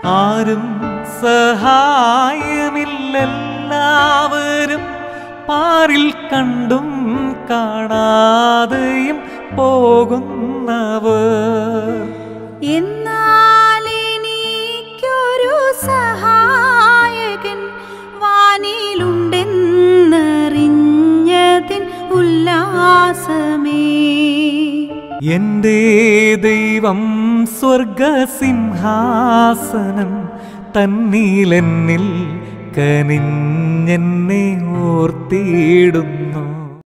ആരും സഹായമില്ലെല്ലാവരും പാരിൽ കണ്ടും കാണാതെയും പോകുന്നവർ എന്നാൽ എനിക്കൊരു സഹായകൻ വാനിലുണ്ടെന്നറിഞ്ഞതിൻ ഉല്ലാസമേ എന്റെ ദൈവം സ്വർഗസിംഹാസനം തന്നീലെന്നിൽ കനിഞ്ഞെന്നെ ഓർത്തിയിടുന്നു